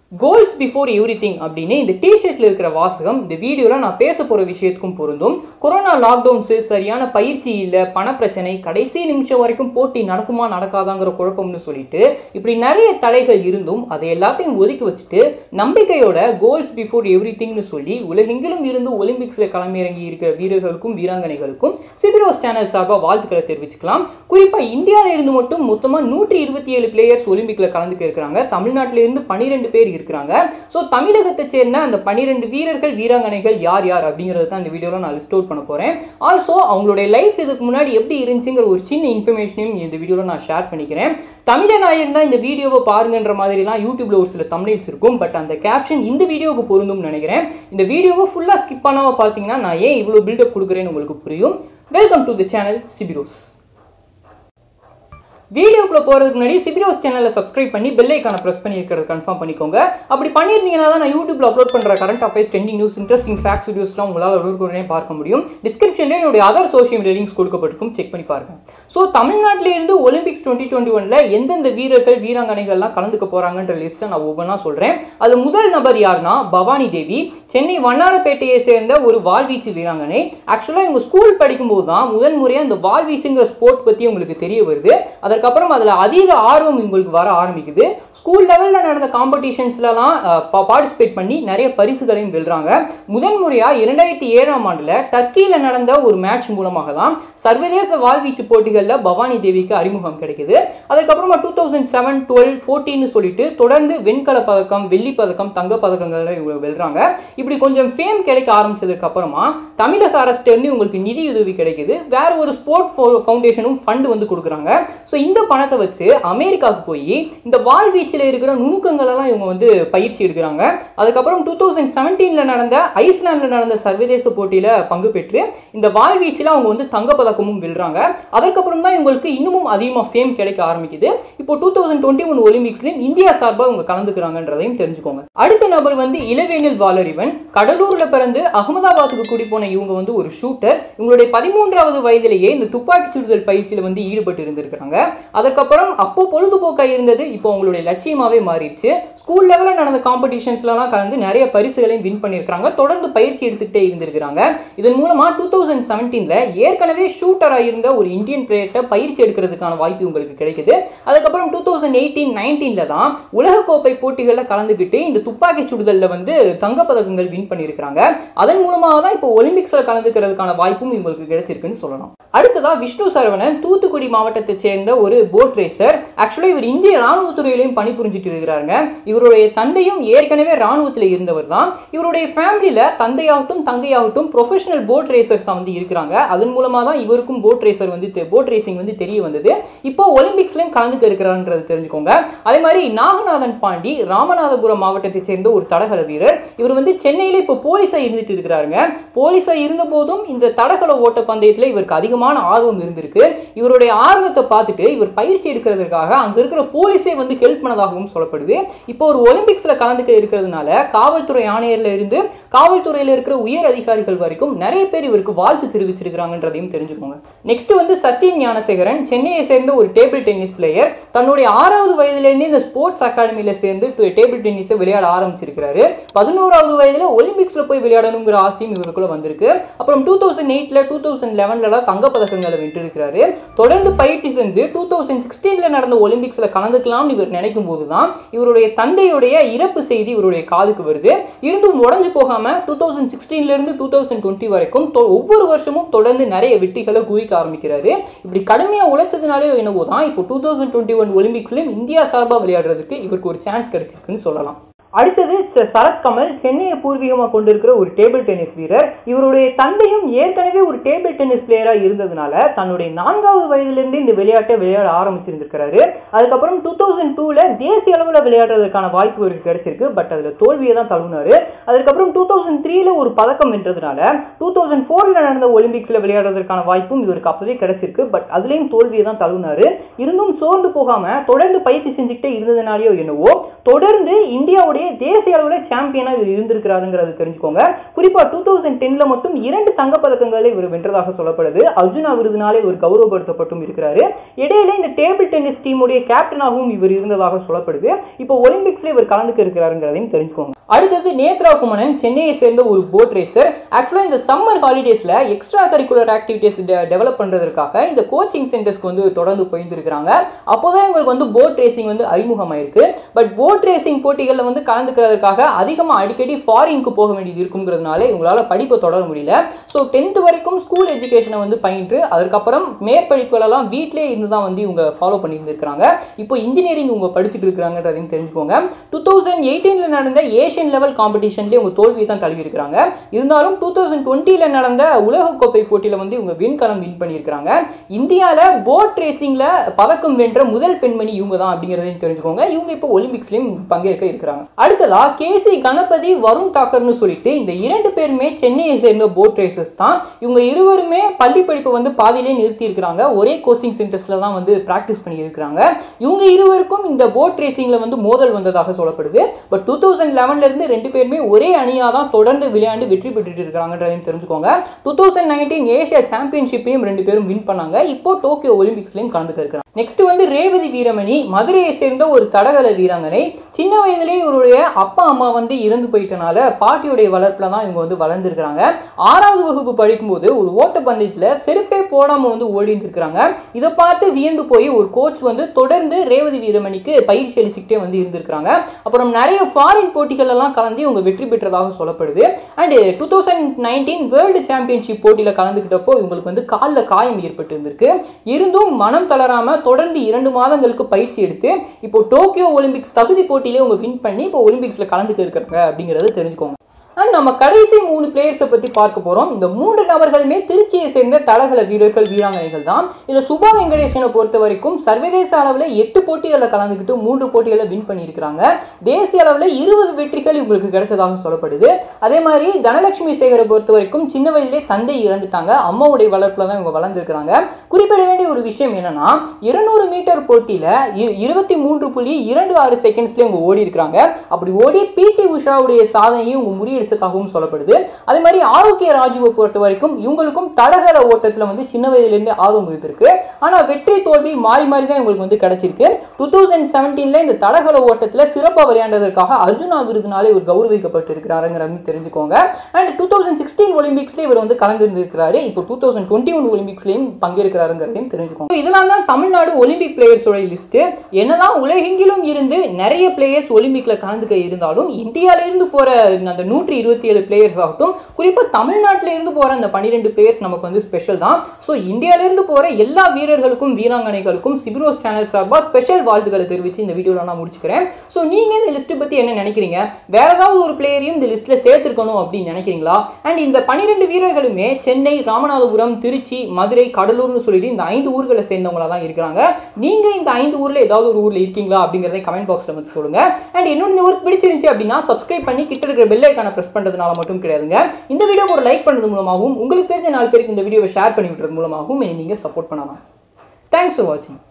goals before every thing அப்படின்னு இந்த டிஷர்ட்ல இருக்கிற வாசகம் இந்த வீடியோவில் நான் பேச போகிற விஷயத்துக்கும் பொருந்தும் கொரோனா லாக்டவுன்ஸு சரியான பயிற்சி இல்லை பணப்பிரச்சனை கடைசி நிமிஷம் வரைக்கும் போட்டி நடக்குமா நடக்காதாங்கிற குழப்பம்னு சொல்லிட்டு இப்படி நிறைய தடைகள் இருந்தும் அதை எல்லாத்தையும் ஒதுக்கி வச்சுட்டு நம்பிக்கையோட கோல்ஸ் பிஃபோர் எவ்ரி திங்னு சொல்லி உலகெங்கிலும் இருந்து ஒலிம்பிக்ஸில் களமிறங்கி இருக்கிற வீரர்களுக்கும் வீராங்கனைகளுக்கும் சிபிரோஸ் சேனல் சார்பாக வாழ்த்துக்களை தெரிவிச்சுக்கலாம் குறிப்பாக இந்தியாவில் இருந்து மட்டும் மொத்தமாக நூற்றி இருபத்தி ஏழு பிளேயர்ஸ் ஒலிம்பிக்கில் கலந்துக்க இருக்கிறாங்க தமிழ்நாட்டில இருந்து பன்னிரெண்டு பேர் இருக்கிறாங்க ஸோ தமிழகத்தை சேர்ந்த அந்த பன்னிரெண்டு வீரர்கள் வீராங்கனைகள் யார் யார் அப்படிங்கிறது தான் இந்த வீடியோவில் நான் லிஸ்ட் அவுட் பண்ண போகிறேன் ஆல்சோ அவங்களுடைய லைஃப் இதுக்கு முன்னாடி எப்படி இருந்துச்சுங்கிற ஒரு சின்ன இன்ஃபர்மேஷனையும் இந்த வீடியோவில் நான் ஷேர் பண்ணிக்கிறேன் தமிழனாக தான் இந்த வீடியோவை பாருங்கன்ற மாதிரிலாம் யூடியூப்ல ஒரு சில தமிழ்ஸ் இருக்கும் பட் அந்த கேப்ஷன் இந்த வீடியோவுக்கு பொருந்தும்னு நினைக்கிறேன் இந்த வீடியோவை ஃபுல்லாக ஸ்கிப் பண்ணாமல் பார்த்தீங்கன்னா நான் ஏன் இவ்வளோ பில்டப் கொடுக்குறேன்னு உங்களுக்கு புரியும் வெல்கம் டு தி சேனல் சிபிரோஸ் வீடியோக்குள்ள போகிறதுக்கு முன்னாடி சிபிரோஸ் சேனலை சப்ஸ்கிரைப் பண்ணி பெல் ஐக்கானை ப்ரெஸ் பண்ணி இருக்கிறது கன்ஃபார்ம் பண்ணிக்கோங்க அப்படி பண்ணியிருந்தீங்கன்னா தான் நான் யூடியூப்ல அப்லோட் பண்ணுற current affairs trending news interesting facts வீடியோஸ்லாம் உங்களால் உடனுக்குடனே பார்க்க முடியும் டிஸ்கிரிப்ஷனில் என்னுடைய அதர் சோஷியல் மீடியா லிங்க்ஸ் கொடுக்கப்பட்டிருக்கும் செக் பண்ணி பாருங்க ஸோ தமிழ்நாட்டில இருந்து ஒலிம்பிக்ஸ் டுவெண்ட்டி டுவெண்ட்டி ஒன்ல எந்தெந்த வீரர்கள் வீராங்கனைகள்லாம் கலந்துக்க போறாங்கன்ற லிஸ்ட்டை நான் ஒவ்வொன்றா சொல்றேன் அது முதல் நபர் யாருன்னா பவானி தேவி சென்னை வண்ணாரப்பேட்டையை சேர்ந்த ஒரு வாள்வீச்சு வீராங்கனை ஆக்சுவலாக இவங்க ஸ்கூல் படிக்கும்போது தான் முதன் முறையாக இந்த வாள்வீச்சுங்கிற ஸ்போர்ட் பற்றி உங்களுக்கு தெரிய வருது அதற்கப்புறம் அதில் அதீத ஆர்வம் உங்களுக்கு வர ஆரம்பிக்குது ஸ்கூல் லெவலில் நடந்த காம்படிஷன்ஸ்லலாம் பார்ட்டிசிபேட் பண்ணி நிறைய பரிசுகளையும் வெல்றாங்க முதன் முறையாக இரண்டாயிரத்தி ஏழாம் ஆண்டில் டர்க்கியில் நடந்த ஒரு மேட்ச் மூலமாக தான் சர்வதேச வாழ்வீச்சு போட்டிகளில் பவானி தேவிக்கு அறிமுகம் கிடைக்குது அதுக்கப்புறமா டூ தௌசண்ட் செவன் டுவெல் ஃபோர்டீன்னு சொல்லிட்டு தொடர்ந்து வெண்கல பதக்கம் வெள்ளி பதக்கம் தங்க பதக்கங்களை இவங்க வெல்றாங்க இப்படி கொஞ்சம் ஃபேம் கிடைக்க ஆரம்பிச்சதுக்கு அப்புறமா தமிழக அரசிட்டேருந்து உங்களுக்கு நிதி உதவி கிடைக்குது வேற ஒரு ஸ்போர்ட் ஃபவுண்டேஷனும் ஃபண்ட் வந்து கொடுக்குறாங்க ஸோ இந்த பணத்தை வச்சு அமெரிக்காவுக்கு போய் இந்த வாழ்வீச்சில் இருக்கிற நுணுக்கங்கள் எல்லாம் இவங்க வந்து பயிற்சி எடுக்கிறாங்க அதுக்கப்புறம் டூ தௌசண்ட் செவன்டீனில் நடந்த ஐஸ்லாண்டில் நடந்த சர்வதேச போட்டியில் பங்கு பெற்று இந்த வாழ்வீச்சில் அவங்க வந்து தங்கப்பதக்கமும் வெல்றாங்க அதுக்கப்புறம் தான் இவங்களுக்கு இன்னமும் அதிகமாக ஃபேம் கிடைக்க ஆரம்பிக்குது இப்போ டூ தௌசண்ட் டுவெண்ட்டி ஒன் ஒலிம்பிக்ஸ்லையும் இந்தியா சார்பாக இவங்க கலந்துக்கிறாங்கன்றதையும் தெரிஞ்சுக்கோங்க அடுத்த நபர் வந்து இளவேனில் வாலறிவன் கடலூர்ல பிறந்து அகமதாபாத்துக்கு குடி போன இவங்க வந்து ஒரு ஷூட்டர் இவங்களுடைய பதிமூன்றாவது வயதிலேயே இந்த துப்பாக்கி சுடுதல் பயிற்சியில் வந்து ஈடுபட்டு இருந்திருக்கிறாங்க அதுக்கப்புறம் அப்போ பொழுதுபோக்காக இருந்தது இப்போ அவங்களுடைய லட்சியமாகவே மாறிடுச்சு ஸ்கூல் லெவலில் நடந்த காம்படிஷன்ஸ்லாம் கலந்து நிறைய பரிசுகளையும் வின் பண்ணியிருக்காங்க தொடர்ந்து பயிற்சி எடுத்துக்கிட்டே இருந்திருக்கிறாங்க இதன் மூலமாக டூ தௌசண்ட் செவன்டீனில் ஏற்கனவே ஷூட்டராக இருந்த ஒரு இந்தியன் பிளேயர்கிட்ட பயிற்சி எடுக்கிறதுக்கான வாய்ப்பு உங்களுக்கு கிடைக்குது அதுக்கப்புறம் டூ தௌசண்ட் எயிட்டீன் நைன்டீனில் தான் உலகக்கோப்பை போட்டிகளில் கலந்துக்கிட்டு இந்த துப்பாக்கி சுடுதலில் வந்து தங்கப்பதக்கங்கள் வின் பண்ணியிருக்கிறாங்க அதன் மூலமாக தான் இப்போ ஒலிம்பிக்ஸில் கலந்துக்கிறதுக்கான வாய்ப்பும் இவங்களுக்கு கிடைச்சிருக்குன்னு சொல்லலாம் அடுத்ததா விஷ்ணு சரவணன் தூத்துக்குடி மாவட்டத்தை சேர்ந்த ஒரு போட் ரேசர் ஆக்சுவலாக இவர் இந்திய ராணுவத்துறையிலையும் பணிபுரிஞ்சிட்டு இருக்கிறாருங்க இவருடைய தந்தையும் ஏற்கனவே ராணுவத்தில் இருந்தவர் தான் இவருடைய ஃபேமிலியில் தந்தையாகட்டும் தங்கையாகட்டும் ப்ரொஃபஷனல் போட் ரேசர்ஸ் வந்து இருக்கிறாங்க அதன் மூலமாக தான் இவருக்கும் போட் ரேசர் வந்து போட் ரேசிங் வந்து தெரிய வந்தது இப்போ ஒலிம்பிக்ஸ்லையும் கலந்துக்க இருக்கிறான்றது தெரிஞ்சுக்கோங்க அதே மாதிரி நாகநாதன் பாண்டி ராமநாதபுரம் மாவட்டத்தை சேர்ந்த ஒரு தடகள வீரர் இவர் வந்து சென்னையில் இப்போ போலீஸாக இருந்துட்டு இருக்கிறாருங்க போலீஸாக இருந்த போதும் இந்த தடகள ஓட்ட பந்தயத்தில் இவருக்கு அதிகமான ஆர்வம் இருந்திருக்கு இவருடைய ஆர்வத்தை பார்த்துட்டு இவர் பயிற்சி எடுக்கிறதுக்காக அங்கே இருக்கிற போலீஸே வந்து ஹெல்ப் பண்ணதாகவும் சொல்லப்படுது இப்போ ஒரு ஒலிம்பிக்ஸில் கலந்துக்க இருக்கிறதுனால காவல்துறை ஆணையர்ல இருந்து காவல்துறையில் இருக்கிற உயர் அதிகாரிகள் வரைக்கும் நிறைய பேர் இவருக்கு வாழ்த்து தெரிவிச்சிருக்கிறாங்கன்றதையும் தெரிஞ்சுக்கோங்க நெக்ஸ்ட் வந்து சத்யன் ஞானசேகரன் சென்னையை சேர்ந்த ஒரு டேபிள் டென்னிஸ் பிளேயர் தன்னுடைய ஆறாவது வயதிலேருந்து இந்த ஸ்போர்ட்ஸ் அகாடமியில சேர்ந்து டேபிள் டென்னிஸை விளையாட ஆரம்பிச்சிருக்கிறாரு பதினோராவது வயதுல ஒலிம்பிக்ஸ்ல போய் விளையாடணுங்கிற ஆசையும் இவருக்குள்ள வந்திருக்கு அப்புறம் டூ தௌசண்ட் எயிட்ல டூ தௌசண்ட் லெவன்ல தங்கப்பதக்கங்களை வென்றிருக்கிறாரு தொடர்ந்து பயிற்சி செஞ்சு டூ தௌசண்ட் சிக்ஸ்டீன்ல நடந்த ஒலிம்பிக்ஸ்ல கலந்துக்கலாம்னு இவர் நினைக்கும் போது தான் இவருடைய தந்தையுடைய இறப்பு செய்தி இவருடைய காதுக்கு வருது இருந்தும் உடஞ்சு போகாம டூ தௌசண்ட் சிக்ஸ்டீன்ல இருந்து டூ தௌசண்ட் டுவெண்ட்டி வரைக்கும் ஒவ்வொரு வருஷமும் தொடர்ந்து நிறைய வெற்றிகளை குவிக்க ஆரம்பிக்கிறாரு இப்படி கடுமையா உழைச்சதுனாலே என்னவோ தான் இப்போ டூ தௌசண்ட் டுவெண்ட்டி ஒன் ஒலிம்பிக்ஸ்லயும் இந்தியா சார்பாக விளையாடுறதுக்கு இவருக்கு ஒரு சான்ஸ் கிடைச்சிருக்குன்னு சொல்லலாம் அடுத்தது சரத் கமல் சென்னையை பூர்வீகமாக கொண்டிருக்கிற ஒரு டேபிள் டென்னிஸ் வீரர் இவருடைய தந்தையும் ஏற்கனவே ஒரு டேபிள் டென்னிஸ் பிளேயராக இருந்ததுனால தன்னுடைய நான்காவது வயதிலிருந்து இந்த விளையாட்டை விளையாட ஆரம்பிச்சிருந்திருக்கிறாரு அதுக்கப்புறம் டூ தௌசண்ட் டூல தேசிய அளவில் விளையாடுறதுக்கான வாய்ப்பு இவருக்கு கிடைச்சிருக்கு பட் அதில் தோல்வியை தான் தழுவினாரு அதுக்கப்புறம் டூ தௌசண்ட் த்ரீல ஒரு பதக்கம் வென்றதுனால டூ தௌசண்ட் ஃபோர்ல நடந்த ஒலிம்பிக்ஸ்ல விளையாடுறதுக்கான வாய்ப்பும் இவருக்கு அப்பவே கிடைச்சிருக்கு பட் அதுலேயும் தோல்வியை தான் தழுவினாரு இருந்தும் சோர்ந்து போகாம தொடர்ந்து பயிற்சி செஞ்சுக்கிட்டே இருந்ததுனாலயோ என்னவோ தொடர்ந்து இந்தியாவுடைய தேசிய அளவில் சாம்பியனா இவர் இருந்திருக்கிறாருங்கிறது தெரிஞ்சுக்கோங்க குறிப்பா டூ தௌசண்ட் டென்ல மட்டும் இரண்டு தங்கப்பதக்கங்களை இவர் வென்றதாக சொல்லப்படுது அர்ஜுனா விருதுனாலே இவர் கௌரவப்படுத்தப்பட்டும் இருக்கிறாரு இடையில இந்த டேபிள் டென்னிஸ் டீமுடைய கேப்டனாகவும் இவர் இருந்ததாக சொல்லப்படுது இப்போ ஒலிம்பிக்ஸ்ல இவர் கலந்துக்க இருக்கிறாருங்கிறதையும் தெரிஞ்சுக்கோங்க அடுத்தது நேத்ரா குமணன் சென்னையை சேர்ந்த ஒரு போட் ரேசர் ஆக்சுவலாக இந்த சம்மர் ஹாலிடேஸில் எக்ஸ்ட்ரா கரிக்குலர் ஆக்டிவிட்டீஸ் டெவலப் பண்ணுறதுக்காக இந்த கோச்சிங் சென்டர்ஸ்க்கு வந்து தொடர்ந்து போயிருந்திருக்கிறாங்க அப்போதான் இவங்களுக்கு வந்து போட் ரேசிங் வந்து அறிமுகமாயிருக்கு பட் போட் ரேசிங் போட்டிகளில் வந்து கலந்துக்கிறதுக்காக அதிகமாக அடிக்கடி ஃபாரினுக்கு போக வேண்டியது இருக்குங்கிறதுனால இவங்களால படிப்பை தொடர முடியல ஸோ டென்த் வரைக்கும் ஸ்கூல் எஜுகேஷனை வந்து பயின்று அதுக்கப்புறம் மேற்படிப்புகளெல்லாம் வீட்டிலே இருந்து தான் வந்து இவங்க ஃபாலோ பண்ணியிருந்திருக்கிறாங்க இப்போ இன்ஜினியரிங் இவங்க படிச்சுட்டு இருக்கிறாங்கன்றதையும் தெரிஞ்சுக்கோங்க டூ தௌசண்ட் எயிட்டீனில் நடந்த ஏஷியன் லெவல் காம்படிஷன்லேயே இவங்க தோல்வியை தான் தழுவி இருக்கிறாங்க இருந்தாலும் டூ தௌசண்ட் டுவெண்ட்டியில் நடந்த உலகக்கோப்பை போட்டியில் வந்து இவங்க விண்கலம் வின் பண்ணியிருக்கிறாங்க இந்தியாவில் போட் ரேசிங்கில் பதக்கம் வென்ற முதல் பெண்மணி இவங்க தான் அப்படிங்கிறதையும் தெரிஞ்சுக்கோங்க இவங்க இப்போ ஒலிம்பிக்ஸ்லையும் பங்கேற்க இருக்கிறாங்க அடுத்ததா கேசி கணபதி வருண் தாக்கர்னு சொல்லிட்டு இந்த இரண்டு பேருமே சென்னையை சேர்ந்த போட் ரேசர்ஸ் தான் இவங்க இருவருமே பள்ளி படிப்பு வந்து பாதியிலே நிறுத்தி இருக்கிறாங்க ஒரே கோச்சிங் சென்டர்ஸ்ல தான் வந்து பிராக்டிஸ் பண்ணி இருக்கிறாங்க இவங்க இருவருக்கும் இந்த போட் ரேசிங்ல வந்து மோதல் வந்ததாக சொல்லப்படுது பட் டூ தௌசண்ட் லெவன்ல இருந்து ரெண்டு பேருமே ஒரே அணியாக தான் தொடர்ந்து விளையாண்டு வெற்றி பெற்றுட்டு இருக்காங்கன்றதையும் தெரிஞ்சுக்கோங்க டூ தௌசண்ட் நைன்டீன் ஏஷியா சாம்பியன்ஷிப்பையும் ரெண்டு பேரும் வின் பண்ணாங்க இப்போ டோக்கியோ ஒலிம்பிக்ஸ்லையும் கலந்துக்க இருக்கிறாங்க நெக்ஸ்ட் வந்து ரேவதி வீரமணி மதுரையை சேர்ந்த ஒரு தடகள வீராங்கனை சின்ன வயதிலேயே இவருடைய அப்பா அம்மா வந்து இறந்து போயிட்டனால பாட்டியுடைய வளர்ப்புல தான் இவங்க வந்து வளர்ந்துருக்கிறாங்க ஆறாவது வகுப்பு படிக்கும்போது ஒரு ஓட்டப்பந்தயத்தில் செருப்பே போடாம வந்து ஓடி இருந்திருக்கிறாங்க இதை பார்த்து வியந்து போய் ஒரு கோச் வந்து தொடர்ந்து ரேவதி வீரமணிக்கு பயிற்சி அளிச்சுக்கிட்டே வந்து இருந்திருக்கிறாங்க அப்புறம் நிறைய ஃபாரின் போட்டிகள் எல்லாம் கலந்து இவங்க வெற்றி பெற்றதாக சொல்லப்படுது and two thousand nineteen world championship போட்டியில் கலந்துக்கிட்டப்போ இவங்களுக்கு வந்து காலில் காயம் ஏற்பட்டு இருந்திருக்கு இருந்தும் மனம் தளராம தொடர்ந்து இரண்டு மாதங்களுக்கு பயிற்சி எடுத்து இப்போ டோக்கியோ ஒலிம்பிக்ஸ் தகுதி போட்டியிலே அவங்க வின் பண்ணி இப்போ ஒலிம்பிக்ஸ்ல கலந்துக்க இருக்கிறாங்க அப்படிங்கறத தெரிஞ்சுக்கோங்க அண்ட் நம்ம கடைசி மூணு பிளேயர்ஸை பற்றி பார்க்க போகிறோம் இந்த மூன்று நபர்களுமே திருச்சியை சேர்ந்த தடகள வீரர்கள் வீராங்கனைகள் தான் இதில் சுபா வெங்கடேசனை பொறுத்த வரைக்கும் சர்வதேச அளவில் எட்டு போட்டிகளில் கலந்துக்கிட்டு மூன்று போட்டிகளில் வின் பண்ணியிருக்கிறாங்க தேசிய அளவில் இருபது வெற்றிகள் இவங்களுக்கு கிடைச்சதாக சொல்லப்படுது அதே மாதிரி தனலட்சுமி சேகரை பொறுத்த வரைக்கும் சின்ன வயதிலே தந்தை இறந்துட்டாங்க அம்மாவுடைய வளர்ப்பில் தான் இவங்க வளர்ந்துருக்கிறாங்க குறிப்பிட வேண்டிய ஒரு விஷயம் என்னன்னா இருநூறு மீட்டர் போட்டியில் இருபத்தி மூன்று புள்ளி இரண்டு ஆறு செகண்ட்ஸ்ல இவங்க ஓடி இருக்கிறாங்க அப்படி ஓடி பிடி உஷாவுடைய சாதனையும் இவங்க முறியடிச்சதாகவும் சொல்லப்படுது அதே மாதிரி ஆரோக்கிய ராஜுவை பொறுத்த வரைக்கும் இவங்களுக்கும் தடகள ஓட்டத்தில் வந்து சின்ன வயதிலிருந்து ஆர்வம் இருந்திருக்கு ஆனால் வெற்றி தோல்வி மாறி மாறி தான் இவங்களுக்கு வந்து கிடைச்சிருக்கு டூ தௌசண்ட் செவன்டீன்ல இந்த தடகள ஓட்டத்தில் சிறப்பாக விளையாண்டதற்காக அர்ஜுனா விருதுனாலே இவர் கௌரவிக்கப்பட்டு இருக்கிறாருங்கிறது தெரிஞ்சுக்கோங்க அண்ட் டூ தௌசண்ட் சிக்ஸ்டீன் ஒலிம்பிக்ஸ்ல இவர் வந்து கலந்துருந்திருக்கிறாரு இப்போ டூ தௌசண்ட் டுவெண்ட்டி ஒன் ஒலிம்பிக்ஸ்லையும் பங்கேற்கிறாருங்கிறதையும் தெரிஞ்சுக்கோங்க இதெல்லாம் தான் தமிழ்நாடு ஒலிம்பிக் பிளேயர்ஸோட லிஸ்ட் என்னதான் உலகெங்கிலும் இருந்து நிறைய பிளேயர்ஸ் ஒலிம்பிக்ல கலந்துக்க இருந்தாலும் இந்தியால இருந்து போற அந்த நூற்றி இருபத்தி ஏழு பிளேயர்ஸ் ஆகட்டும் குறிப்பா தமிழ்நாட்டில இருந்து போற அந்த பன்னிரெண்டு பிளேயர்ஸ் நமக்கு வந்து ஸ்பெஷல் தான் ஸோ இந்தியால இருந்து போற எல்லா வீரர்களுக்கும் வீராங்கனைகளுக்கும் சிபிரோஸ் சேனல் சார்பாக ஸ்பெஷல் வாழ்த்துக்களை தெரிவிச்சு இந்த வீடியோல நான் முடிச்சுக்கிறேன் ஸோ நீங்க இந்த லிஸ்ட் பத்தி என்ன நினைக்கிறீங்க வேற ஏதாவது ஒரு பிளேயரையும் இந்த லிஸ்ட்ல சேர்த்திருக்கணும் அப்படின்னு நினைக்கிறீங்களா அண்ட் இந்த பன்னிரெண்டு வீரர்களுமே சென்னை ராமநாதபுரம் திருச்சி மதுரை கடலூர்னு சொல்லிட்டு இந்த ஐந்து ஊர்களை சேர்ந்தவங்களா தான் இருக்கிறாங்க நீங்க இந்த ஐந்து ஊர்ல ஏதாவது ஒரு ஊர்ல இருக்கீங்களா அப்படிங்கறதை கமெண்ட் பாக்ஸ்ல வந்து சொல்லுங்க அண்ட் என்னோட இந்த ஒர்க் பிடிச்சிருந்துச்சு அப்படின்னா சப்ஸ்கிரைப் பண்ணி கிட்ட இருக்கிற பெல் ஐக்கான பிரஸ் பண்றதுனால மட்டும் கிடையாதுங்க இந்த வீடியோ ஒரு லைக் பண்ணது மூலமாகவும் உங்களுக்கு தெரிஞ்ச நாலு பேருக்கு இந்த வீடியோவை ஷேர் பண்ணி விடுறது மூலமாகவும் என்னை நீங்க சப்போர்ட் பண்ணலாம் தேங்க்ஸ் ஃபார் வாட்சிங்